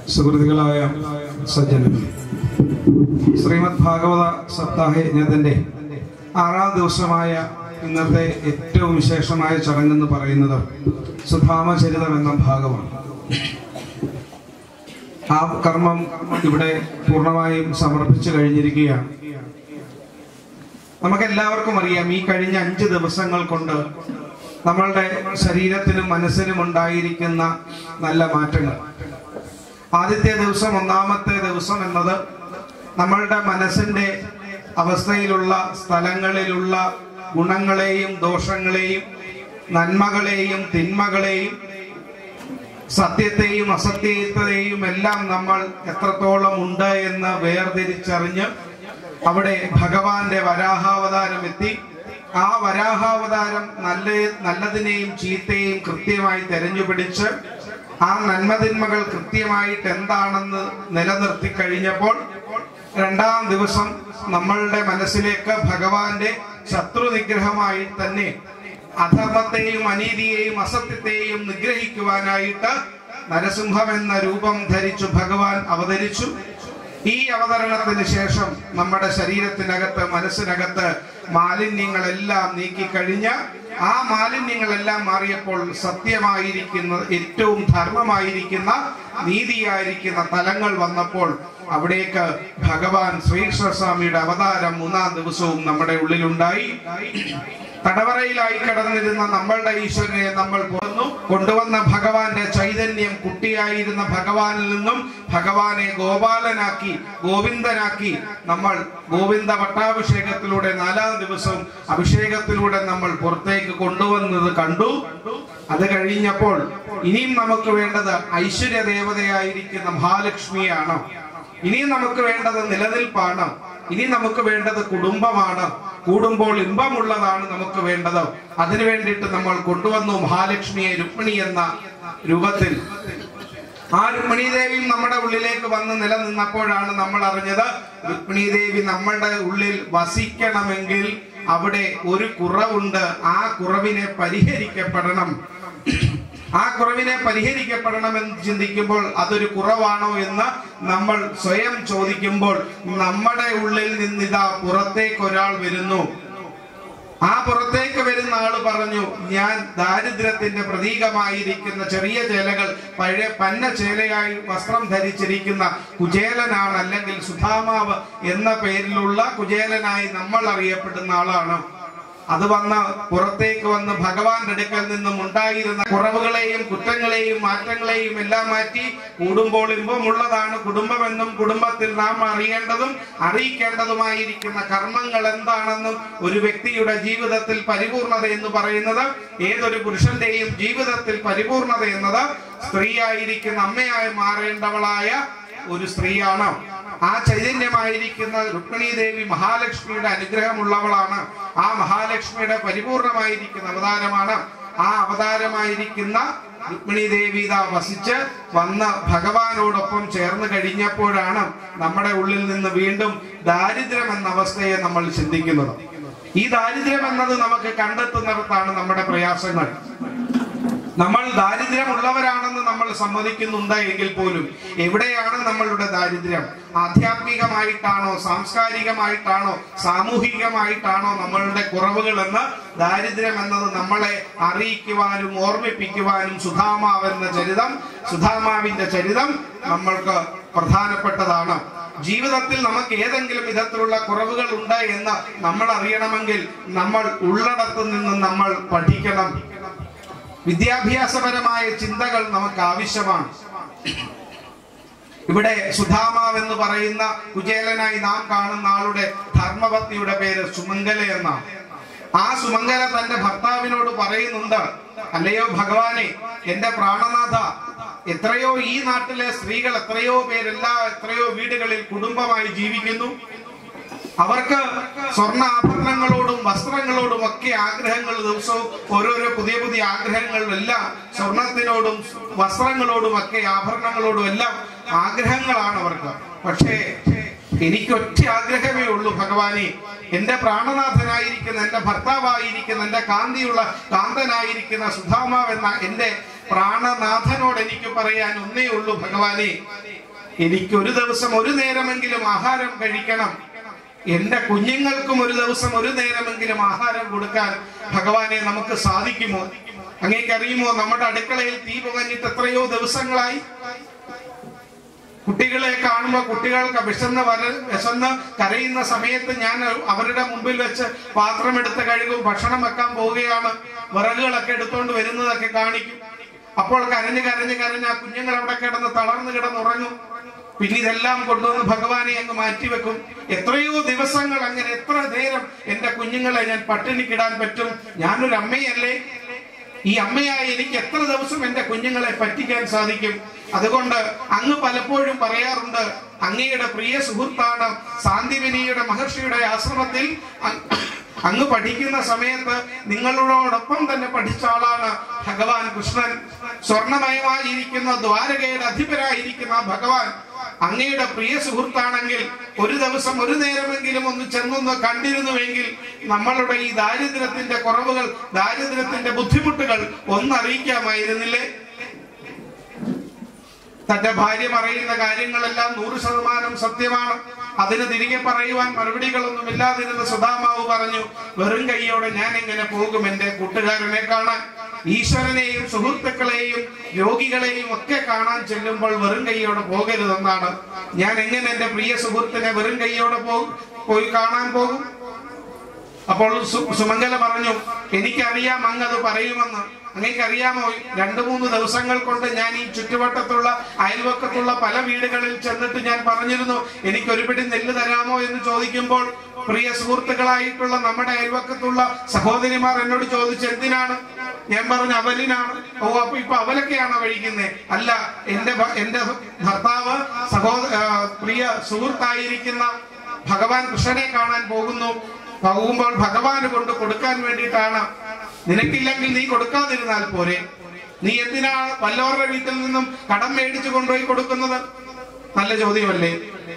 സുഹൃത്തുക്കളായ സജ്ജനങ്ങൾ ശ്രീമദ് ഭാഗവത സപ്താഹ യജ്ഞത്തിന്റെ ആറാം ദിവസമായ ഇന്നത്തെ ഏറ്റവും വിശേഷമായ ചടങ്ങെന്ന് പറയുന്നത് സുധാമചരിതം എന്ന ഭാഗമാണ് ആ കർമ്മം ഇവിടെ പൂർണ്ണമായും സമർപ്പിച്ചു കഴിഞ്ഞിരിക്കുകയാണ് നമുക്കെല്ലാവർക്കും അറിയാം ഈ കഴിഞ്ഞ അഞ്ച് ദിവസങ്ങൾ കൊണ്ട് നമ്മളുടെ ശരീരത്തിനും മനസ്സിനും ഉണ്ടായിരിക്കുന്ന നല്ല മാറ്റങ്ങൾ ആദ്യത്തെ ദിവസം ഒന്നാമത്തെ ദിവസം എന്നത് നമ്മളുടെ മനസ്സിന്റെ അവസ്ഥയിലുള്ള സ്ഥലങ്ങളിലുള്ള ഗുണങ്ങളെയും ദോഷങ്ങളെയും നന്മകളെയും തിന്മകളെയും സത്യത്തെയും അസത്യത്തെയും എല്ലാം നമ്മൾ എത്രത്തോളം ഉണ്ട് എന്ന് വേർതിരിച്ചറിഞ്ഞ് അവിടെ ഭഗവാന്റെ വരാഹാവതാരം എത്തി ആ വരാഹാവതാരം നല്ല നല്ലതിനെയും ചീത്തയെയും കൃത്യമായി തെരഞ്ഞുപിടിച്ച് ആ നന്മതിന്മകൾ കൃത്യമായിട്ട് എന്താണെന്ന് നിലനിർത്തി കഴിഞ്ഞപ്പോൾ രണ്ടാം ദിവസം നമ്മളുടെ മനസ്സിലേക്ക് ഭഗവാന്റെ ശത്രു നിഗ്രഹമായി തന്നെ അധർമ്മത്തെയും അനീതിയെയും അസത്യത്തെയും നിഗ്രഹിക്കുവാനായിട്ട് നരസിംഹം എന്ന രൂപം ധരിച്ചു ഭഗവാൻ അവതരിച്ചു ഈ അവതരണത്തിന് ശേഷം നമ്മുടെ ശരീരത്തിനകത്ത് മനസ്സിനകത്ത് മാലിന്യങ്ങളെല്ലാം നീക്കിക്കഴിഞ്ഞ് ആ മാലിന്യങ്ങളെല്ലാം മാറിയപ്പോൾ സത്യമായിരിക്കുന്ന ഏറ്റവും ധർമ്മമായിരിക്കുന്ന നീതിയായിരിക്കുന്ന തലങ്ങൾ വന്നപ്പോൾ അവിടേക്ക് ഭഗവാൻ ശ്രീകൃഷ്ണസ്വാമിയുടെ അവതാരം മൂന്നാം ദിവസവും നമ്മുടെ ഉള്ളിലുണ്ടായി തടവറയിലായി കിടന്നിരുന്ന നമ്മളുടെ ഈശ്വരനെ നമ്മൾ കൊന്നു കൊണ്ടുവന്ന ഭഗവാന്റെ ചൈതന്യം കുട്ടിയായിരുന്ന ഭഗവാനിൽ നിന്നും ഭഗവാനെ ഗോപാലനാക്കി ഗോവിന്ദനാക്കി നമ്മൾ ഗോവിന്ദ പട്ടാഭിഷേകത്തിലൂടെ നാലാം ദിവസവും അഭിഷേകത്തിലൂടെ നമ്മൾ പുറത്തേക്ക് കൊണ്ടുവന്നത് കണ്ടു അത് കഴിഞ്ഞപ്പോൾ ഇനിയും നമുക്ക് വേണ്ടത് ഐശ്വര്യ ദേവതയായിരിക്കുന്ന മഹാലക്ഷ്മിയാണ് ഇനിയും നമുക്ക് വേണ്ടത് നിലനിൽപ്പാണ് ഇനി നമുക്ക് വേണ്ടത് കുടുംബമാണ് കൂടുമ്പോൾ ഇമ്പമുള്ളതാണ് നമുക്ക് വേണ്ടത് അതിനു വേണ്ടിയിട്ട് നമ്മൾ കൊണ്ടുവന്നു മഹാലക്ഷ്മിയെ രുക്മിണി എന്ന രൂപത്തിൽ ആ രുക്മിണി ദേവിയും നമ്മുടെ ഉള്ളിലേക്ക് വന്ന് നിലനിന്നപ്പോഴാണ് നമ്മൾ അറിഞ്ഞത് രുക്മിണി ദേവി നമ്മളുടെ ഉള്ളിൽ വസിക്കണമെങ്കിൽ അവിടെ ഒരു കുറവുണ്ട് ആ കുറവിനെ പരിഹരിക്കപ്പെടണം ആ കുറവിനെ പരിഹരിക്കപ്പെടണമെന്ന് ചിന്തിക്കുമ്പോൾ അതൊരു കുറവാണോ എന്ന് നമ്മൾ സ്വയം ചോദിക്കുമ്പോൾ നമ്മുടെ ഉള്ളിൽ നിന്നിതാ പുറത്തേക്ക് ഒരാൾ വരുന്നു ആ പുറത്തേക്ക് വരുന്ന ആള് പറഞ്ഞു ഞാൻ ദാരിദ്ര്യത്തിന്റെ പ്രതീകമായിരിക്കുന്ന ചെറിയ ചേലകൾ പഴയ പന്ന ചേലയായി വസ്ത്രം ധരിച്ചിരിക്കുന്ന കുചേലനാണ് അല്ലെങ്കിൽ സുധാമാവ് എന്ന പേരിലുള്ള കുചേലനായി നമ്മൾ അറിയപ്പെടുന്ന ആളാണ് അത് വന്ന് പുറത്തേക്ക് വന്ന് ഭഗവാന്റെ അടുക്കൽ നിന്നും ഉണ്ടായിരുന്ന കുറവുകളെയും കുറ്റങ്ങളെയും മാറ്റങ്ങളെയും എല്ലാം മാറ്റി കൂടുമ്പോൾ ഇമ്പമുള്ളതാണ് കുടുംബമെന്നും കുടുംബത്തിൽ നാം അറിയേണ്ടതും അറിയിക്കേണ്ടതുമായിരിക്കുന്ന കർമ്മങ്ങൾ എന്താണെന്നും ഒരു വ്യക്തിയുടെ ജീവിതത്തിൽ പരിപൂർണത എന്ന് പറയുന്നത് ഏതൊരു പുരുഷന്റെയും ജീവിതത്തിൽ പരിപൂർണത എന്നത് സ്ത്രീയായിരിക്കുന്ന അമ്മയായി മാറേണ്ടവളായ ഒരു സ്ത്രീയാണ് ആ ചൈതന്യമായിരിക്കുന്ന രുക്മിണി ദേവി മഹാലക്ഷ്മിയുടെ അനുഗ്രഹമുള്ളവളാണ് ആ മഹാലക്ഷ്മിയുടെ പരിപൂർണമായിരിക്കുന്ന അവതാരമാണ് ആ അവതാരമായിരിക്കുന്ന രുക്മിണി ദേവി ഇതാ വസിച്ച് വന്ന് ഭഗവാനോടൊപ്പം ചേർന്ന് കഴിഞ്ഞപ്പോഴാണ് നമ്മുടെ ഉള്ളിൽ നിന്ന് വീണ്ടും ദാരിദ്ര്യം എന്ന അവസ്ഥയെ നമ്മൾ ചിന്തിക്കുന്നത് ഈ ദാരിദ്ര്യം എന്നത് നമുക്ക് കണ്ടെത്തുന്നിടത്താണ് നമ്മുടെ പ്രയാസങ്ങൾ നമ്മൾ ദാരിദ്ര്യമുള്ളവരാണെന്ന് നമ്മൾ സമ്മതിക്കുന്നുണ്ട് എങ്കിൽ പോലും എവിടെയാണ് നമ്മളുടെ ദാരിദ്ര്യം ആധ്യാത്മികമായിട്ടാണോ സാംസ്കാരികമായിട്ടാണോ സാമൂഹികമായിട്ടാണോ നമ്മളുടെ കുറവുകൾ എന്ന് ദാരിദ്ര്യം എന്നത് നമ്മളെ അറിയിക്കുവാനും ഓർമ്മിപ്പിക്കുവാനും സുധാമാവെന്ന ചരിതം സുധാമാവിന്റെ ചരിതം നമ്മൾക്ക് പ്രധാനപ്പെട്ടതാണ് ജീവിതത്തിൽ നമുക്ക് ഏതെങ്കിലും വിധത്തിലുള്ള കുറവുകൾ ഉണ്ട് എന്ന് നമ്മൾ അറിയണമെങ്കിൽ നമ്മൾ ഉള്ളിടത്ത് നിന്ന് നമ്മൾ പഠിക്കണം വിദ്യാഭ്യാസപരമായ ചിന്തകൾ നമുക്ക് ആവശ്യമാണ് ഇവിടെ സുധാമാവ് എന്ന് പറയുന്ന കുചേലനായി നാം കാണുന്ന ആളുടെ ധർമ്മപത്നിയുടെ പേര് സുമംഗല എന്നാണ് ആ സുമംഗല തന്റെ ഭർത്താവിനോട് പറയുന്നുണ്ട് അല്ലയോ ഭഗവാനെ എന്റെ പ്രാണനാഥ എത്രയോ ഈ നാട്ടിലെ സ്ത്രീകൾ എത്രയോ പേരെല്ലാ എത്രയോ വീടുകളിൽ കുടുംബമായി ജീവിക്കുന്നു അവർക്ക് സ്വർണ്ണ ആഭരണങ്ങളോടും വസ്ത്രങ്ങളോടും ഒക്കെ ആഗ്രഹങ്ങൾ ദിവസവും ഓരോരോ പുതിയ പുതിയ ആഗ്രഹങ്ങളും എല്ലാം സ്വർണത്തിനോടും വസ്ത്രങ്ങളോടും ഒക്കെ ആഭരണങ്ങളോടും എല്ലാം ആഗ്രഹങ്ങളാണ് അവർക്ക് പക്ഷേ എനിക്ക് ഒറ്റ ആഗ്രഹമേ ഉള്ളൂ ഭഗവാനെ എന്റെ പ്രാണനാഥനായിരിക്കുന്ന എന്റെ ഭർത്താവായിരിക്കുന്ന എന്റെ കാന്തിയുള്ള കാന്തനായിരിക്കുന്ന സുധാമാവ് എന്ന എന്റെ പ്രാണനാഥനോട് എനിക്ക് പറയാൻ ഒന്നേ ഉള്ളൂ ഭഗവാനെ എനിക്ക് ഒരു ദിവസം ഒരു നേരമെങ്കിലും ആഹാരം കഴിക്കണം എന്റെ കുഞ്ഞുങ്ങൾക്കും ഒരു ദിവസം ഒരു നേരമെങ്കിലും ആഹാരം കൊടുക്കാൻ ഭഗവാനെ നമുക്ക് സാധിക്കുമോ അങ്ങേക്കറിയുമോ നമ്മുടെ അടുക്കളയിൽ തീ പുകഞ്ഞിട്ട് എത്രയോ ദിവസങ്ങളായി കുട്ടികളെ കാണുമ്പോൾ കുട്ടികൾക്ക് വിശന്ന് വര വിശന്ന് കരയുന്ന സമയത്ത് ഞാൻ അവരുടെ മുമ്പിൽ വെച്ച് പാത്രം എടുത്ത് കഴുകും ഭക്ഷണം വെക്കാൻ പോവുകയാണ് വിറകുകളൊക്കെ എടുത്തോണ്ട് വരുന്നതൊക്കെ കാണിക്കും അപ്പോൾ കരഞ്ഞ് കരഞ്ഞ് കരഞ്ഞ് ആ കുഞ്ഞുങ്ങൾ അവിടെ കിടന്ന് തളർന്ന് കിടന്നുറങ്ങും പിന്നെ ഇതെല്ലാം കൊണ്ടുവന്ന് ഭഗവാനെ അങ്ങ് മാറ്റിവെക്കും എത്രയോ ദിവസങ്ങൾ അങ്ങനെ എത്ര നേരം എന്റെ കുഞ്ഞുങ്ങളെ ഞാൻ പട്ടിണിക്കിടാൻ പറ്റും ഞാനൊരു അമ്മയല്ലേ ഈ അമ്മയായി എനിക്ക് എത്ര ദിവസം എന്റെ കുഞ്ഞുങ്ങളെ പറ്റിക്കാൻ സാധിക്കും അതുകൊണ്ട് അങ്ങ് പലപ്പോഴും പറയാറുണ്ട് അങ്ങയുടെ പ്രിയ സുഹൃത്താണ് സാന്തിവിനിയുടെ മഹർഷിയുടെ ആശ്രമത്തിൽ അ- അങ്ങ് പഠിക്കുന്ന സമയത്ത് നിങ്ങളോടൊപ്പം തന്നെ പഠിച്ച ആളാണ് ഭഗവാൻ കൃഷ്ണൻ സ്വർണമയമായിരിക്കുന്ന ദ്വാരകയുടെ അധിപരായിരിക്കുന്ന ഭഗവാൻ അങ്ങയുടെ പ്രിയ സുഹൃത്താണെങ്കിൽ ഒരു ദിവസം ഒരു നേരമെങ്കിലും ഒന്ന് ചെന്നൊന്ന് കണ്ടിരുന്നുവെങ്കിൽ നമ്മളുടെ ഈ ദാരിദ്ര്യത്തിന്റെ കുറവുകൾ ദാരിദ്ര്യത്തിന്റെ ബുദ്ധിമുട്ടുകൾ ഒന്നറിയിക്കാമായിരുന്നില്ലേ തന്റെ ഭാര്യ പറയുന്ന കാര്യങ്ങളെല്ലാം നൂറ് ശതമാനം സത്യമാണ് അതിന് തിരികെ പറയുവാൻ മറുപടികളൊന്നും ഇല്ലാതിരുന്ന സുധാമാവ് പറഞ്ഞു വെറും കൈയോടെ ഞാൻ എങ്ങനെ പോകും എന്റെ കൂട്ടുകാരനെ കാണാൻ ഈശ്വരനെയും സുഹൃത്തുക്കളെയും രോഗികളെയും ഒക്കെ കാണാൻ ചെല്ലുമ്പോൾ വെറും കൈയോടെ പോകരുതെന്നാണ് ഞാൻ എങ്ങനെ എന്റെ പ്രിയ സുഹൃത്തിനെ വെറും കൈയോടെ പോകും പോയി കാണാൻ പോകും അപ്പോൾ സു- സുമംഗല പറഞ്ഞു എനിക്കറിയാം അങ്ങ് അത് പറയുമെന്ന് അങ്ങേക്കറിയാമോ രണ്ടു മൂന്ന് ദിവസങ്ങൾ കൊണ്ട് ഞാൻ ഈ ചുറ്റുവട്ടത്തുള്ള അയൽവക്കത്തുള്ള പല വീടുകളിൽ ചെന്നിട്ട് ഞാൻ പറഞ്ഞിരുന്നു എനിക്ക് ഒരു പിടി നെല്ല് തരാമോ എന്ന് ചോദിക്കുമ്പോൾ പ്രിയ സുഹൃത്തുക്കളായിട്ടുള്ള നമ്മുടെ അയൽവക്കത്തുള്ള സഹോദരിമാർ എന്നോട് ചോദിച്ചു എന്തിനാണ് ഞാൻ പറഞ്ഞു അവലിനാണ് ഓ അപ്പൊ ഇപ്പൊ അവലൊക്കെയാണോ കഴിക്കുന്നത് അല്ല എന്റെ ഭ- എന്റെ ഭർത്താവ് സഹോദര ആ, പ്രിയ സുഹൃത്തായിരിക്കുന്ന ഭഗവാൻ കൃഷ്ണനെ കാണാൻ പോകുന്നു പോകുമ്പോൾ ഭഗവാന് കൊണ്ട് കൊടുക്കാൻ വേണ്ടിയിട്ടാണ് നിനക്കില്ലെങ്കിൽ നീ കൊടുക്കാതിരുന്നാൽ പോരെ നീ എന്തിനാണ് വല്ലവരുടെ വീട്ടിൽ നിന്നും കടം മേടിച്ചു കൊണ്ടുപോയി കൊടുക്കുന്നത് നല്ല ചോദ്യമല്ലേ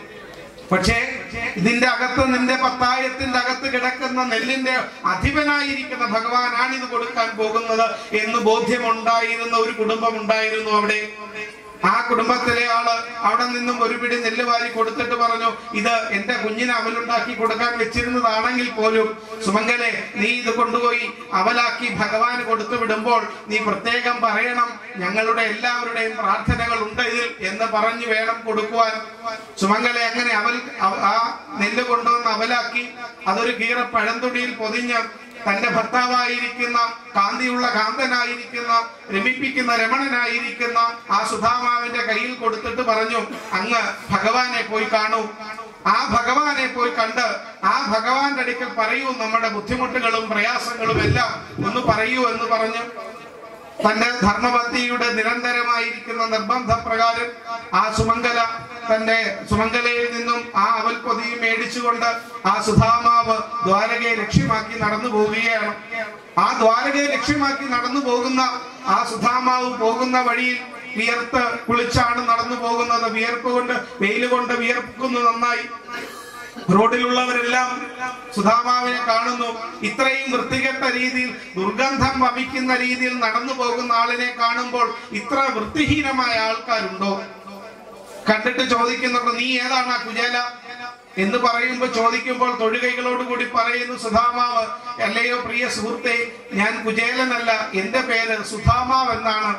പക്ഷേ ഇതിന്റെ അകത്ത് നിന്റെ പത്തായത്തിന്റെ അകത്ത് കിടക്കുന്ന നെല്ലിന്റെ അധിപനായിരിക്കുന്ന ഭഗവാനാണ് ഇത് കൊടുക്കാൻ പോകുന്നത് എന്ന് ബോധ്യമുണ്ടായിരുന്ന ഒരു കുടുംബം ഉണ്ടായിരുന്നു അവിടെ ആ കുടുംബത്തിലെ ആള് അവിടെ നിന്നും ഒരു പിടി നെല്ല് വാരി കൊടുത്തിട്ട് പറഞ്ഞു ഇത് എന്റെ കുഞ്ഞിന് അവലുണ്ടാക്കി കൊടുക്കാൻ വെച്ചിരുന്നതാണെങ്കിൽ പോലും സുമംഗലെ നീ ഇത് കൊണ്ടുപോയി അവലാക്കി ഭഗവാന് കൊടുത്തു വിടുമ്പോൾ നീ പ്രത്യേകം പറയണം ഞങ്ങളുടെ എല്ലാവരുടെയും പ്രാർത്ഥനകൾ ഉണ്ട് ഇതിൽ എന്ന് പറഞ്ഞു വേണം കൊടുക്കുവാൻ സുമംഗലെ അങ്ങനെ അവൽ അവ- ആ നെല്ല് കൊണ്ടുവന്ന് അവലാക്കി അതൊരു കീറ പഴന്തുടിയിൽ പൊതിഞ്ഞ് തന്റെ ഭർത്താവായിരിക്കുന്ന കാന്തിയുള്ള കാന്തനായിരിക്കുന്ന രമിപ്പിക്കുന്ന രമണനായിരിക്കുന്ന ആ സുധാമാവിന്റെ കയ്യിൽ കൊടുത്തിട്ട് പറഞ്ഞു അങ്ങ് ഭഗവാനെ പോയി കാണൂ ആ ഭഗവാനെ പോയി കണ്ട് ആ ഭഗവാന്റെ അടുക്കൽ പറയൂ നമ്മുടെ ബുദ്ധിമുട്ടുകളും പ്രയാസങ്ങളും എല്ലാം ഒന്ന് പറയൂ എന്ന് പറഞ്ഞു തന്റെ ധർമ്മപത്നിയുടെ നിരന്തരമായിരിക്കുന്ന നിർബന്ധ പ്രകാരം ആ സുമംഗല തന്റെ സുമംഗലയിൽ നിന്നും ആ അവൽപ്പൊതിയും മേടിച്ചുകൊണ്ട് ആ സുധാമാവ് ദ്വാരകയെ ലക്ഷ്യമാക്കി നടന്നു പോവുകയാണ് ആ ദ്വാരകയെ ലക്ഷ്യമാക്കി നടന്നു പോകുന്ന ആ സുധാമാവ് പോകുന്ന വഴിയിൽ വിയർത്ത് കുളിച്ചാണ് നടന്നു പോകുന്നത് വിയർപ്പ് കൊണ്ട് വെയിൽ കൊണ്ട് വിയർക്കുന്നു നന്നായി റോഡിലുള്ളവരെല്ലാം സുധാമാവിനെ കാണുന്നു ഇത്രയും വൃത്തികെട്ട രീതിയിൽ ദുർഗന്ധം വമിക്കുന്ന രീതിയിൽ നടന്നു പോകുന്ന ആളിനെ കാണുമ്പോൾ ഇത്ര വൃത്തിഹീനമായ ആൾക്കാരുണ്ടോ കണ്ടിട്ട് ചോദിക്കുന്നുണ്ട് നീ ഏതാണ് ആ കുചേല എന്ന് പറയുമ്പോൾ ചോദിക്കുമ്പോൾ തൊഴുകൈകളോട് കൂടി പറയുന്നു സുധാമാവ് അല്ലയോ പ്രിയ സുഹൃത്തെ ഞാൻ കുചേലനല്ല എന്റെ പേര് സുധാമാവ് എന്നാണ്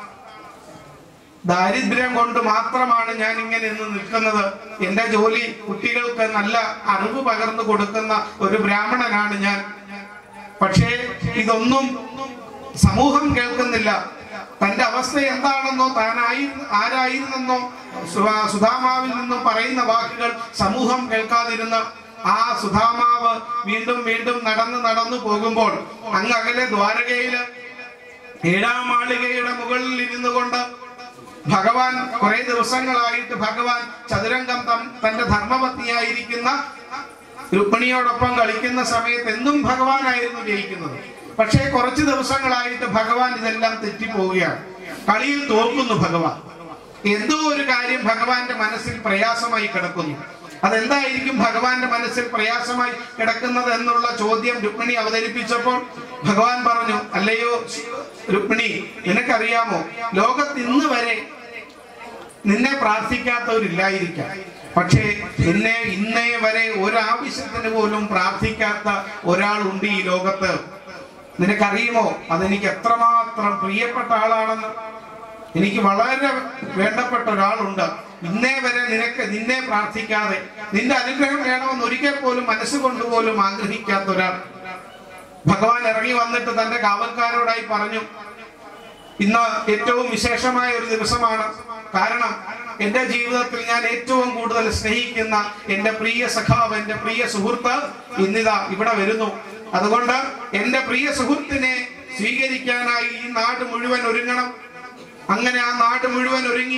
ദാരിദ്ര്യം കൊണ്ട് മാത്രമാണ് ഞാൻ ഇങ്ങനെ ഇന്ന് നിൽക്കുന്നത് എന്റെ ജോലി കുട്ടികൾക്ക് നല്ല അറിവ് പകർന്നു കൊടുക്കുന്ന ഒരു ബ്രാഹ്മണനാണ് ഞാൻ പക്ഷേ ഇതൊന്നും സമൂഹം കേൾക്കുന്നില്ല തന്റെ അവസ്ഥ എന്താണെന്നോ താനായി ആരായിരുന്നെന്നോ സു- സുധാമാവിൽ നിന്നും പറയുന്ന വാക്കുകൾ സമൂഹം കേൾക്കാതിരുന്ന ആ സുധാമാവ് വീണ്ടും വീണ്ടും നടന്ന് നടന്നു പോകുമ്പോൾ അങ്ങ് അകലെ ദ്വാരകയില് ഏഴാം മാളികയുടെ മുകളിൽ ഇരുന്നു കൊണ്ട് ഭഗവാൻ കുറെ ദിവസങ്ങളായിട്ട് ഭഗവാൻ ചതുരംഗം തം- തന്റെ ധർമ്മപത്നിയായിരിക്കുന്ന രുക്മിണിയോടൊപ്പം കളിക്കുന്ന സമയത്ത് എന്നും ഭഗവാനായിരുന്നു ജയിക്കുന്നത് പക്ഷേ കുറച്ച് ദിവസങ്ങളായിട്ട് ഭഗവാൻ ഇതെല്ലാം തെറ്റിപ്പോവുകയാണ് കളിയിൽ തോൽക്കുന്നു ഭഗവാൻ എന്തോ ഒരു കാര്യം ഭഗവാന്റെ മനസ്സിൽ പ്രയാസമായി കിടക്കുന്നു അതെന്തായിരിക്കും ഭഗവാന്റെ മനസ്സിൽ പ്രയാസമായി കിടക്കുന്നത് എന്നുള്ള ചോദ്യം രുക്മിണി അവതരിപ്പിച്ചപ്പോൾ ഭഗവാൻ പറഞ്ഞു അല്ലയോ രുക്മിണി നിനക്കറിയാമോ ലോകത്ത് ഇന്ന് വരെ നിന്നെ പ്രാർത്ഥിക്കാത്തവരില്ലായിരിക്കാം പക്ഷേ നിന്നെ ഇന്നേ വരെ ഒരാവശ്യത്തിന് പോലും പ്രാർത്ഥിക്കാത്ത ഒരാളുണ്ട് ഈ ലോകത്ത് നിനക്കറിയുമോ അതെനിക്ക് എത്രമാത്രം പ്രിയപ്പെട്ട ആളാണെന്ന് എനിക്ക് വളരെ വേണ്ടപ്പെട്ട ഒരാളുണ്ട് ഇന്നേ വരെ നിനക്ക് നിന്നെ പ്രാർത്ഥിക്കാതെ നിന്റെ അനുഗ്രഹം വേണമെന്ന് ഒരിക്കൽ പോലും മനസ്സുകൊണ്ട് പോലും ആഗ്രഹിക്കാത്ത ഒരാൾ ഭഗവാൻ ഇറങ്ങി വന്നിട്ട് തന്റെ കാവൽക്കാരോടായി പറഞ്ഞു ഇന്ന് ഏറ്റവും വിശേഷമായ ഒരു ദിവസമാണ് കാരണം എന്റെ ജീവിതത്തിൽ ഞാൻ ഏറ്റവും കൂടുതൽ സ്നേഹിക്കുന്ന എന്റെ പ്രിയ സഖാവ് എന്റെ പ്രിയ സുഹൃത്ത് ഇന്നിതാ ഇവിടെ വരുന്നു അതുകൊണ്ട് എന്റെ പ്രിയ സുഹൃത്തിനെ സ്വീകരിക്കാനായി ഈ നാട് മുഴുവൻ ഒരുങ്ങണം അങ്ങനെ ആ നാട് മുഴുവൻ ഒരുങ്ങി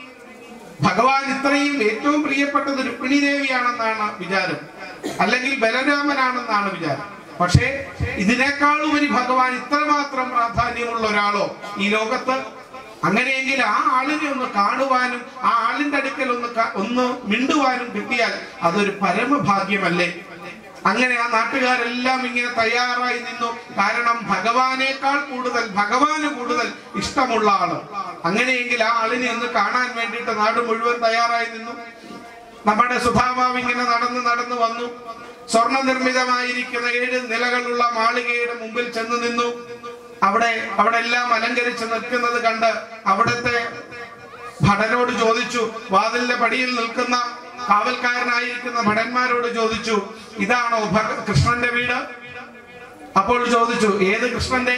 ഭഗവാൻ ഇത്രയും ഏറ്റവും പ്രിയപ്പെട്ടത് രുക്മിണി ദേവിയാണെന്നാണ് വിചാരം അല്ലെങ്കിൽ ബലരാമനാണെന്നാണ് വിചാരം പക്ഷേ ഇതിനേക്കാൾ ഉപരി ഭഗവാൻ ഇത്രമാത്രം പ്രാധാന്യമുള്ള ഒരാളോ ഈ ലോകത്ത് അങ്ങനെയെങ്കിൽ ആ ആളിനെ ഒന്ന് കാണുവാനും ആ ആളിന്റെ അടുക്കൽ ഒന്ന് ക- ഒന്ന് മിണ്ടുവാനും കിട്ടിയാൽ അതൊരു പരമഭാഗ്യമല്ലേ അങ്ങനെ ആ നാട്ടുകാരെല്ലാം ഇങ്ങനെ തയ്യാറായി നിന്നു കാരണം ഭഗവാനേക്കാൾ കൂടുതൽ ഭഗവാന് കൂടുതൽ ഇഷ്ടമുള്ള ആള് അങ്ങനെയെങ്കിൽ ആ ആളിനെ ഒന്ന് കാണാൻ വേണ്ടിയിട്ട് നാട് മുഴുവൻ തയ്യാറായി നിന്നു നമ്മുടെ സുധാമാവ് ഇങ്ങനെ നടന്ന് നടന്ന് വന്നു സ്വർണ്ണ നിർമ്മിതമായിരിക്കുന്ന ഏഴ് നിലകളുള്ള മാളികയുടെ മുമ്പിൽ ചെന്ന് നിന്നു അവിടെ അവിടെ എല്ലാം അലങ്കരിച്ച് നിൽക്കുന്നത് കണ്ട് അവിടുത്തെ ഭടനോട് ചോദിച്ചു വാതിലിന്റെ പടിയിൽ നിൽക്കുന്ന കാവൽക്കാരനായിരിക്കുന്ന ഭടന്മാരോട് ചോദിച്ചു ഇതാണോ ഭഗ- കൃഷ്ണന്റെ വീട് അപ്പോൾ ചോദിച്ചു ഏത് കൃഷ്ണന്റെ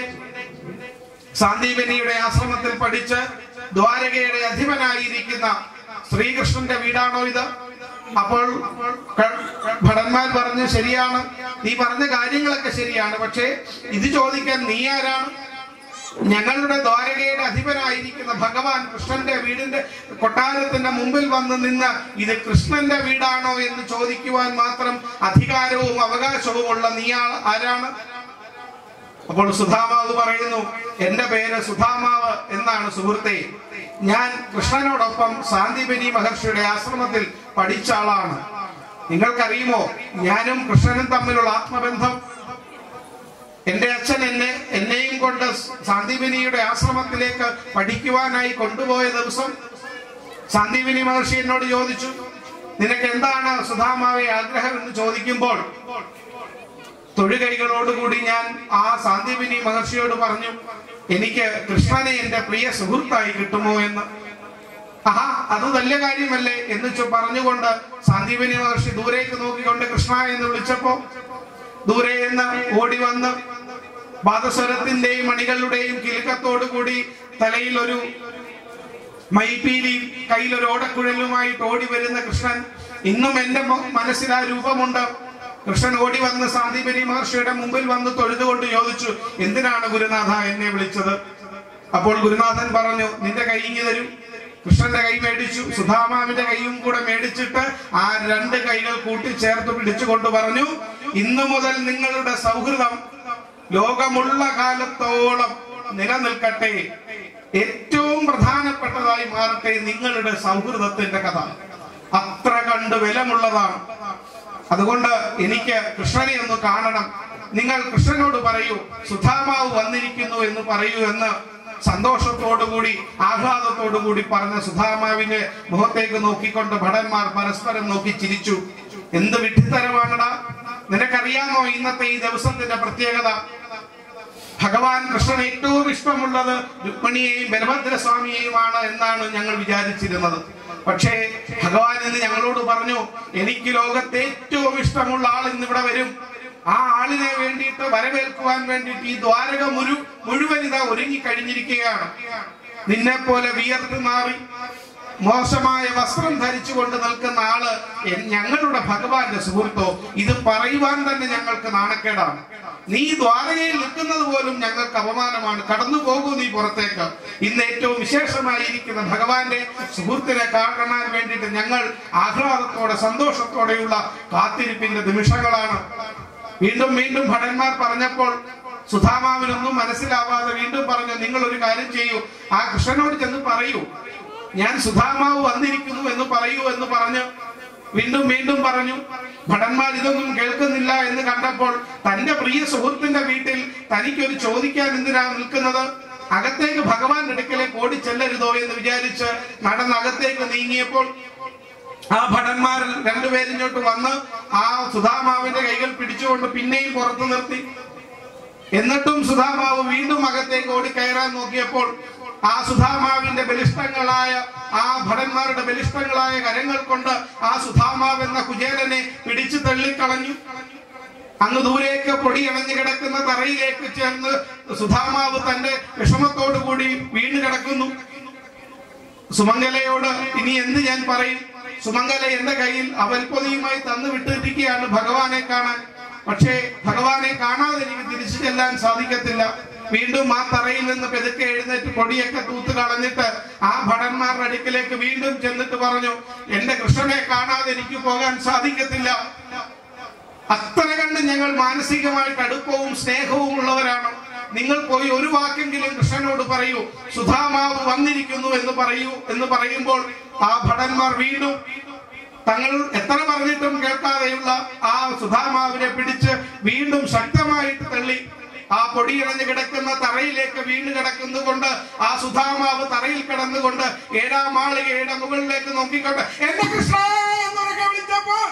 സാന്ദീപനിയുടെ ആശ്രമത്തിൽ പഠിച്ച് ദ്വാരകയുടെ അധിപനായിരിക്കുന്ന ശ്രീകൃഷ്ണന്റെ വീടാണോ ഇത് അപ്പോൾ ക- ഭടന്മാർ പറഞ്ഞു ശരിയാണ് നീ പറഞ്ഞ കാര്യങ്ങളൊക്കെ ശരിയാണ് പക്ഷേ ഇത് ചോദിക്കാൻ നീ ആരാണ് ഞങ്ങളുടെ ദ്വാരകയുടെ അധിപനായിരിക്കുന്ന ഭഗവാൻ കൃഷ്ണന്റെ വീടിന്റെ കൊട്ടാരത്തിന്റെ മുമ്പിൽ വന്ന് നിന്ന് ഇത് കൃഷ്ണന്റെ വീടാണോ എന്ന് ചോദിക്കുവാൻ മാത്രം അധികാരവും അവകാശവും ഉള്ള നീ ആ- ആരാണ് അപ്പോൾ സുധാമാവ് പറയുന്നു എന്റെ പേര് സുധാമാവ് എന്നാണ് സുഹൃത്തെ ഞാൻ കൃഷ്ണനോടൊപ്പം സാന്ദീപനി മഹർഷിയുടെ ആശ്രമത്തിൽ പഠിച്ച ആളാണ് നിങ്ങൾക്കറിയുമോ ഞാനും കൃഷ്ണനും തമ്മിലുള്ള ആത്മബന്ധം എന്റെ അച്ഛൻ എന്നെ എന്നെയും കൊണ്ട് സാന്ദീപനിയുടെ ആശ്രമത്തിലേക്ക് പഠിക്കുവാനായി കൊണ്ടുപോയ ദിവസം സാന്ദീപനി മഹർഷി എന്നോട് ചോദിച്ചു നിനക്ക് എന്താണ് സുധാമാവെ ആഗ്രഹം എന്ന് ചോദിക്കുമ്പോൾ തൊഴുകൈകളോടുകൂടി ഞാൻ ആ സാന്ദീപിനി മഹർഷിയോട് പറഞ്ഞു എനിക്ക് കൃഷ്ണനെ എന്റെ പ്രിയ സുഹൃത്തായി കിട്ടുമോ എന്ന് ആഹാ അത് വലിയ കാര്യമല്ലേ എന്ന് ചോ- പറഞ്ഞുകൊണ്ട് സാന്ദീപിനി മഹർഷി ദൂരേക്ക് നോക്കിക്കൊണ്ട് കൃഷ്ണ എന്ന് വിളിച്ചപ്പോ ദൂരെ നിന്ന് ഓടി വന്ന് പാദസ്വരത്തിന്റെയും മണികളുടെയും കിലുക്കത്തോടു കൂടി തലയിൽ ഒരു മൈപ്പീലിയും കയ്യിൽ ഒരു ഓടക്കുഴലുമായിട്ട് ഓടി വരുന്ന കൃഷ്ണൻ ഇന്നും എന്റെ മ- മനസ്സിൽ ആ രൂപമുണ്ട് കൃഷ്ണൻ ഓടി വന്ന് സാന്ദീപനി മഹർഷിയുടെ മുമ്പിൽ വന്ന് തൊഴുതുകൊണ്ട് ചോദിച്ചു എന്തിനാണ് ഗുരുനാഥ എന്നെ വിളിച്ചത് അപ്പോൾ ഗുരുനാഥൻ പറഞ്ഞു നിന്റെ കൈ ഇങ്ങി തരും കൃഷ്ണന്റെ കൈ മേടിച്ചു സുധാമാവിന്റെ കൈയും കൂടെ മേടിച്ചിട്ട് ആ രണ്ട് കൈകൾ കൂട്ടിച്ചേർത്ത് പിടിച്ചുകൊണ്ട് പറഞ്ഞു ഇന്നു മുതൽ നിങ്ങളുടെ സൗഹൃദം ലോകമുള്ള കാലത്തോളം നിലനിൽക്കട്ടെ ഏറ്റവും പ്രധാനപ്പെട്ടതായി മാറട്ടെ നിങ്ങളുടെ സൗഹൃദത്തിന്റെ കഥ അത്ര കണ്ട് വിലമുള്ളതാണ് അതുകൊണ്ട് എനിക്ക് കൃഷ്ണനെ ഒന്ന് കാണണം നിങ്ങൾ കൃഷ്ണനോട് പറയൂ സുധാമാവ് വന്നിരിക്കുന്നു എന്ന് പറയൂ എന്ന് സന്തോഷത്തോടുകൂടി ആഹ്ലാദത്തോടുകൂടി പറഞ്ഞ സുധാമാവിന്റെ മുഖത്തേക്ക് നോക്കിക്കൊണ്ട് ഭടന്മാർ പരസ്പരം നോക്കി ചിരിച്ചു എന്ത് വിഡ്ഢിത്തരമാണടാ നിനക്കറിയാമോ ഇന്നത്തെ ഈ ദിവസത്തിന്റെ പ്രത്യേകത ഭഗവാൻ കൃഷ്ണൻ ഏറ്റവും ഇഷ്ടമുള്ളത് രുക്മിണിയെയും ബലഭദ്രസ്വാമിയെയുമാണ് എന്നാണ് ഞങ്ങൾ വിചാരിച്ചിരുന്നത് പക്ഷേ ഭഗവാൻ ഇന്ന് ഞങ്ങളോട് പറഞ്ഞു എനിക്ക് ലോകത്തെ ഏറ്റവും ഇഷ്ടമുള്ള ആൾ ഇന്ന് ഇവിടെ വരും ആ ആളിനെ വേണ്ടിയിട്ട് വരവേൽക്കുവാൻ വേണ്ടിയിട്ട് ഈ ദ്വാരക മുഴു മുഴുവൻ ഇതാ ഒരുങ്ങി കഴിഞ്ഞിരിക്കുകയാണ് നിന്നെ പോലെ വിയർത്ത് മാറി മോശമായ വസ്ത്രം ധരിച്ചുകൊണ്ട് നിൽക്കുന്ന ആള് എൻ- ഞങ്ങളുടെ ഭഗവാന്റെ സുഹൃത്തോ ഇത് പറയുവാൻ തന്നെ ഞങ്ങൾക്ക് നാണക്കേടാണ് നീ ദ്വാരകയിൽ നിൽക്കുന്നത് പോലും ഞങ്ങൾക്ക് അപമാനമാണ് കടന്നു പോകൂ നീ പുറത്തേക്ക് ഇന്ന് ഏറ്റവും വിശേഷമായിരിക്കുന്ന ഭഗവാന്റെ സുഹൃത്തിനെ കാണാൻ വേണ്ടിയിട്ട് ഞങ്ങൾ ആഹ്ലാദത്തോടെ സന്തോഷത്തോടെയുള്ള കാത്തിരിപ്പിന്റെ നിമിഷങ്ങളാണ് വീണ്ടും വീണ്ടും ഭടന്മാർ പറഞ്ഞപ്പോൾ സുധാമാവിനൊന്നും മനസ്സിലാവാതെ വീണ്ടും പറഞ്ഞു നിങ്ങൾ ഒരു കാര്യം ചെയ്യൂ ആ കൃഷ്ണനോട് ചെന്ന് പറയൂ ഞാൻ സുധാമാവ് വന്നിരിക്കുന്നു എന്ന് പറയൂ എന്ന് പറഞ്ഞ് വീണ്ടും വീണ്ടും പറഞ്ഞു ഭടന്മാർ ഇതൊന്നും കേൾക്കുന്നില്ല എന്ന് കണ്ടപ്പോൾ തന്റെ പ്രിയ സുഹൃത്തിന്റെ വീട്ടിൽ തനിക്കൊരു ചോദിക്കാൻ എന്തിനാ നിൽക്കുന്നത് അകത്തേക്ക് ഭഗവാന്റെ അടുക്കലേക്ക് ഓടിച്ചെല്ലരുതോ എന്ന് വിചാരിച്ച് നടന്ന് അകത്തേക്ക് നീങ്ങിയപ്പോൾ ആ ഭടന്മാരിൽ രണ്ടുപേരും ഇങ്ങോട്ട് വന്ന് ആ സുധാമാവിന്റെ കൈകൾ പിടിച്ചുകൊണ്ട് പിന്നെയും പുറത്തു നിർത്തി എന്നിട്ടും സുധാമാവ് വീണ്ടും അകത്തേക്ക് ഓടി കയറാൻ നോക്കിയപ്പോൾ ആ സുധാമാവിന്റെ ബലിഷ്ഠങ്ങളായ ആ ഭടന്മാരുടെ ബലിഷ്ഠങ്ങളായ കരങ്ങൾ കൊണ്ട് ആ സുധാമാവ് എന്ന കുചേലനെ പിടിച്ചു തള്ളിക്കളഞ്ഞു അങ്ങ് ദൂരേക്ക് പൊടി അണഞ്ഞു കിടക്കുന്ന തറയിലേക്ക് ചേർന്ന് സുധാമാവ് തന്റെ വിഷമത്തോടു കൂടി വീണ് കിടക്കുന്നു സുമംഗലയോട് ഇനി എന്ത് ഞാൻ പറയും സുമംഗല എന്റെ കയ്യിൽ അവൽപ്പൊതിയുമായി തന്നു വിട്ടിരിക്കുകയാണ് ഭഗവാനെ കാണാൻ പക്ഷേ ഭഗവാനെ കാണാതെ എനിക്ക് തിരിച്ചു ചെല്ലാൻ സാധിക്കത്തില്ല വീണ്ടും ആ തറയിൽ നിന്ന് പെതുക്കെ എഴുന്നേറ്റ് പൊടിയൊക്കെ തൂത്ത് കളഞ്ഞിട്ട് ആ ഭടന്മാരുടെ അടുക്കിലേക്ക് വീണ്ടും ചെന്നിട്ട് പറഞ്ഞു എന്റെ കൃഷ്ണനെ കാണാതെ എനിക്ക് പോകാൻ സാധിക്കത്തില്ല അത്ര കണ്ട് ഞങ്ങൾ മാനസികമായിട്ട് അടുപ്പവും സ്നേഹവും ഉള്ളവരാണ് നിങ്ങൾ പോയി ഒരു വാക്കെങ്കിലും കൃഷ്ണനോട് പറയൂ സുധാമാവ് വന്നിരിക്കുന്നു എന്ന് പറയൂ എന്ന് പറയുമ്പോൾ ആ ഭടന്മാർ വീണ്ടും തങ്ങൾ എത്ര പറഞ്ഞിട്ടും കേൾക്കാതെയുള്ള ആ സുധാമാവിനെ പിടിച്ച് വീണ്ടും ശക്തമായിട്ട് തള്ളി ആ പൊടിയിറഞ്ഞു കിടക്കുന്ന തറയിലേക്ക് വീണ് കിടക്കുന്നതുകൊണ്ട് ആ സുധാമാവ് തറയിൽ കിടന്നുകൊണ്ട് ഏഴാം മാളികയുടെ മുകളിലേക്ക് നോക്കിക്കൊണ്ട് എന്റെ കൃഷ്ണ എന്നൊക്കെ വിളിച്ചപ്പോൾ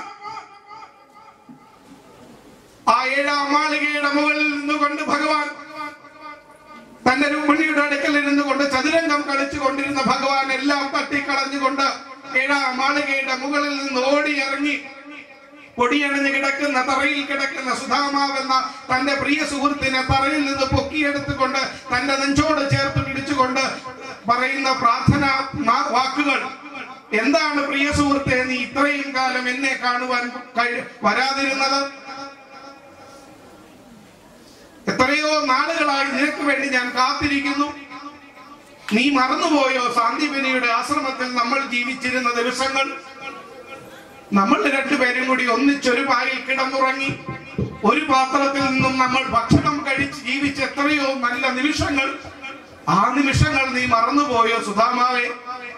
ആ ഏഴാം മാളികയുടെ മുകളിൽ നിന്നുകൊണ്ട് ഭഗവാൻ തന്റെ രുക്മിണിയുടെ അടുക്കൽ ഇരുന്നു കൊണ്ട് ചതുരംഗം കളിച്ചു കൊണ്ടിരുന്ന ഭഗവാൻ എല്ലാം തട്ടിക്കളഞ്ഞുകൊണ്ട് ഏഴാം മാളികയുടെ മുകളിൽ നിന്ന് ഓടി ഇറങ്ങി പൊടിയണിഞ്ഞ് കിടക്കുന്ന തറയിൽ കിടക്കുന്ന സുധാമാവെന്ന തന്റെ പ്രിയ സുഹൃത്തിനെ തറയിൽ നിന്ന് പൊക്കിയെടുത്തുകൊണ്ട് തന്റെ നെഞ്ചോട് ചേർത്ത് പിടിച്ചുകൊണ്ട് പറയുന്ന പ്രാർത്ഥന മാ- വാക്കുകൾ എന്താണ് പ്രിയ സുഹൃത്തെ നീ ഇത്രയും കാലം എന്നെ കാണുവാൻ കഴി- വരാതിരുന്നത് എത്രയോ നാളുകളായി നിനക്ക് വേണ്ടി ഞാൻ കാത്തിരിക്കുന്നു നീ മറന്നുപോയോ സാന്ദീപനിയുടെ ആശ്രമത്തിൽ നമ്മൾ ജീവിച്ചിരുന്ന ദിവസങ്ങൾ നമ്മൾ രണ്ടുപേരും കൂടി ഒന്നിച്ചൊരു പായിൽ കിടന്നുറങ്ങി ഒരു പാത്രത്തിൽ നിന്നും നമ്മൾ ഭക്ഷണം കഴിച്ച് ജീവിച്ച എത്രയോ നല്ല നിമിഷങ്ങൾ ആ നിമിഷങ്ങൾ നീ മറന്നുപോയോ സുധാമാവേ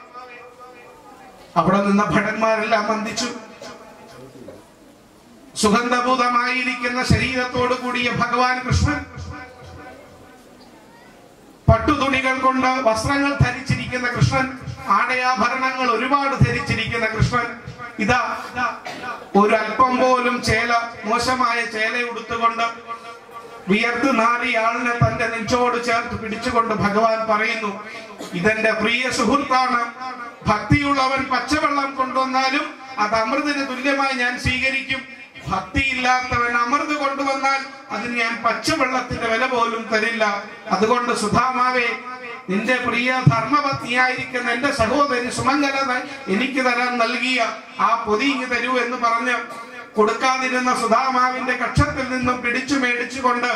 അവിടെ നിന്ന ഭടന്മാരെല്ലാം വന്ദിച്ചു സുഗന്ധഭൂതമായിരിക്കുന്ന ശരീരത്തോടു കൂടിയ ഭഗവാൻ കൃഷ്ണൻ പട്ടുതുണികൾ കൊണ്ട് വസ്ത്രങ്ങൾ ധരിച്ചിരിക്കുന്ന കൃഷ്ണൻ ആടയാഭരണങ്ങൾ ഒരുപാട് ധരിച്ചിരിക്കുന്ന കൃഷ്ണൻ ഇതാ ഒരു അല്പം പോലും ചേല മോശമായ ചേല ഉടുത്തുകൊണ്ട് വിയർത്ത് നാറി ആളിനെ തന്റെ നെഞ്ചോട് ചേർത്ത് പിടിച്ചുകൊണ്ട് ഭഗവാൻ പറയുന്നു ഇതെന്റെ പ്രിയ സുഹൃത്താണ് ഭക്തിയുള്ളവൻ പച്ചവെള്ളം കൊണ്ടുവന്നാലും അത് അമൃതിന് തുല്യമായി ഞാൻ സ്വീകരിക്കും ഭക്തിയില്ലാത്തവൻ അമൃത് കൊണ്ടുവന്നാൽ അതിന് ഞാൻ പച്ചവെള്ളത്തിന്റെ വില പോലും തരില്ല അതുകൊണ്ട് സുധാമാവേ നിന്റെ പ്രിയ ധർമ്മപത്നിയായിരിക്കുന്ന എന്റെ സഹോദരി സുമംഗല ന- എനിക്ക് തരാൻ നൽകിയ ആ പൊതി ഇങ്ങ് തരൂ എന്ന് പറഞ്ഞ് കൊടുക്കാതിരുന്ന സുധാമാവിന്റെ കക്ഷത്തിൽ നിന്നും പിടിച്ചു മേടിച്ചുകൊണ്ട്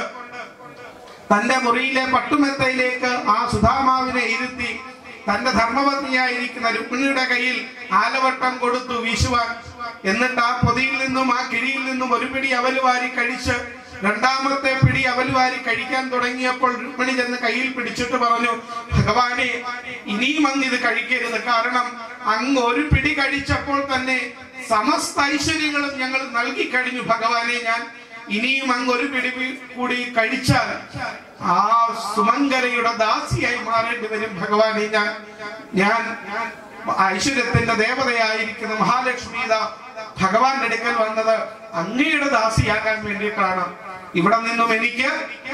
തന്റെ മുറിയിലെ പട്ടുമെത്തയിലേക്ക് ആ സുധാമാവിനെ ഇരുത്തി തന്റെ ധർമ്മപത്നിയായിരിക്കുന്ന രുക്മിണിയുടെ കയ്യിൽ ആലവട്ടം കൊടുത്തു വീശുവാൻ എന്നിട്ട് ആ പൊതിയിൽ നിന്നും ആ കിഴിയിൽ നിന്നും ഒരു പിടി അവല് വാരി കഴിച്ച് രണ്ടാമത്തെ പിടി അവല് വാരി കഴിക്കാൻ തുടങ്ങിയപ്പോൾ രുക്മിണി ചെന്ന് കയ്യിൽ പിടിച്ചിട്ട് പറഞ്ഞു ഭഗവാനെ ഇനിയും അങ്ങ് ഇത് കഴിക്കരുത് കാരണം അങ്ങ് ഒരു പിടി കഴിച്ചപ്പോൾ തന്നെ സമസ്ത ഐശ്വര്യങ്ങളും ഞങ്ങൾ നൽകി കഴിഞ്ഞു ഭഗവാനെ ഞാൻ ഇനിയും അങ്ങ് ഒരു പിടി കൂടി കഴിച്ചാൽ ആ സുമംഗലയുടെ ദാസിയായി മാറേണ്ടി വരും ഭഗവാനെ ഞാൻ ഞാൻ ഐശ്വര്യത്തിന്റെ ദേവതയായിരിക്കുന്ന മഹാലക്ഷ്മി ഇതാ ഭഗവാന്റെ അടുക്കൽ വന്നത് അങ്ങയുടെ ദാസിയാകാൻ വേണ്ടിയിട്ടാണ് ഇവിടെ നിന്നും എനിക്ക്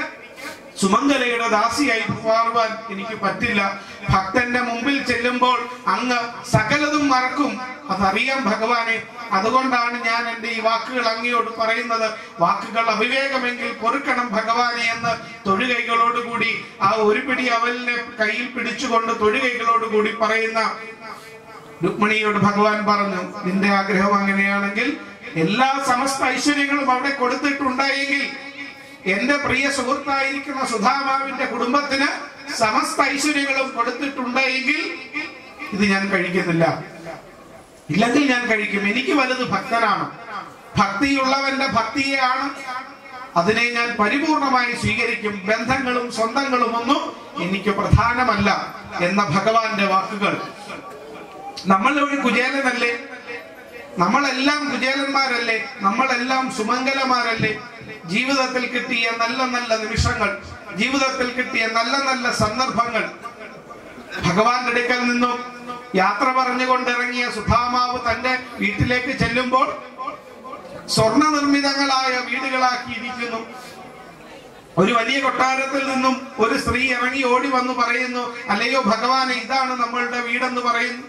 സുമംഗലയുടെ ദാസിയായി മാറുവാൻ എനിക്ക് പറ്റില്ല ഭക്തന്റെ മുമ്പിൽ ചെല്ലുമ്പോൾ അങ്ങ് സകലതും മറക്കും അതറിയാം ഭഗവാനെ അതുകൊണ്ടാണ് ഞാൻ എൻ്റെ ഈ വാക്കുകൾ അങ്ങയോട് പറയുന്നത് വാക്കുകൾ അവിവേകമെങ്കിൽ പൊറുക്കണം ഭഗവാനെ എന്ന് തൊഴുകൈകളോടുകൂടി ആ ഒരു പിടി അവലിനെ കയ്യിൽ പിടിച്ചുകൊണ്ട് തൊഴുകൈകളോടുകൂടി പറയുന്ന രുക്മിണിയോട് ഭഗവാൻ പറഞ്ഞു നിന്റെ ആഗ്രഹം അങ്ങനെയാണെങ്കിൽ എല്ലാ സമസ്ത ഐശ്വര്യങ്ങളും അവിടെ കൊടുത്തിട്ടുണ്ടായെങ്കിൽ എന്റെ പ്രിയ സുഹൃത്തായിരിക്കുന്ന സുധാമാവിന്റെ കുടുംബത്തിന് സമസ്ത ഐശ്വര്യങ്ങളും കൊടുത്തിട്ടുണ്ടെങ്കിൽ ഇത് ഞാൻ കഴിക്കുന്നില്ല ഇല്ലെങ്കിൽ ഞാൻ കഴിക്കും എനിക്ക് വലുത് ഭക്തനാണ് ഭക്തിയുള്ളവന്റെ ഭക്തിയെയാണ് അതിനെ ഞാൻ പരിപൂർണമായി സ്വീകരിക്കും ബന്ധങ്ങളും സ്വന്തങ്ങളും ഒന്നും എനിക്ക് പ്രധാനമല്ല എന്ന ഭഗവാന്റെ വാക്കുകൾ നമ്മൾ ഒരു കുചേലനല്ലേ നമ്മളെല്ലാം കുചേലന്മാരല്ലേ നമ്മളെല്ലാം സുമംഗലമാരല്ലേ ജീവിതത്തിൽ കിട്ടിയ നല്ല നല്ല നിമിഷങ്ങൾ ജീവിതത്തിൽ കിട്ടിയ നല്ല നല്ല സന്ദർഭങ്ങൾ ഭഗവാന്റെ അടുക്കൽ നിന്നും യാത്ര പറഞ്ഞുകൊണ്ടിറങ്ങിയ സുധാമാവ് തന്റെ വീട്ടിലേക്ക് ചെല്ലുമ്പോൾ സ്വർണ്ണ നിർമ്മിതങ്ങളായ വീടുകളാക്കിയിരിക്കുന്നു ഒരു വലിയ കൊട്ടാരത്തിൽ നിന്നും ഒരു സ്ത്രീ ഇറങ്ങി ഓടി വന്നു പറയുന്നു അല്ലയോ ഭഗവാനെ ഇതാണ് നമ്മളുടെ വീടെന്ന് പറയുന്നു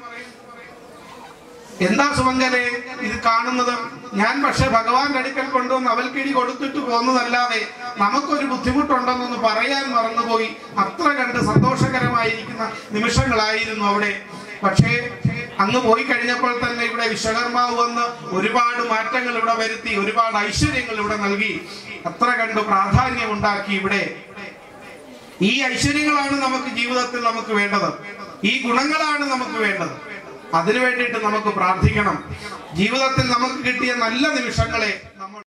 എന്താ സുമംഗലെ ഇത് കാണുന്നത് ഞാൻ പക്ഷെ ഭഗവാന്റെ അടുക്കൽ കൊണ്ടുവന്ന് അവൽക്കിടി കൊടുത്തിട്ട് പോന്നതല്ലാതെ നമുക്കൊരു ബുദ്ധിമുട്ടുണ്ടെന്നൊന്ന് പറയാൻ മറന്നുപോയി അത്ര കണ്ട് സന്തോഷകരമായിരിക്കുന്ന നിമിഷങ്ങളായിരുന്നു അവിടെ പക്ഷേ അങ്ങ് പോയി കഴിഞ്ഞപ്പോൾ തന്നെ ഇവിടെ വിശ്വകർമാവ് വന്ന് ഒരുപാട് മാറ്റങ്ങൾ ഇവിടെ വരുത്തി ഒരുപാട് ഐശ്വര്യങ്ങൾ ഇവിടെ നൽകി അത്ര കണ്ട് പ്രാധാന്യം ഉണ്ടാക്കി ഇവിടെ ഈ ഐശ്വര്യങ്ങളാണ് നമുക്ക് ജീവിതത്തിൽ നമുക്ക് വേണ്ടത് ഈ ഗുണങ്ങളാണ് നമുക്ക് വേണ്ടത് അതിനു വേണ്ടിയിട്ട് നമുക്ക് പ്രാർത്ഥിക്കണം ജീവിതത്തിൽ നമുക്ക് കിട്ടിയ നല്ല നിമിഷങ്ങളെ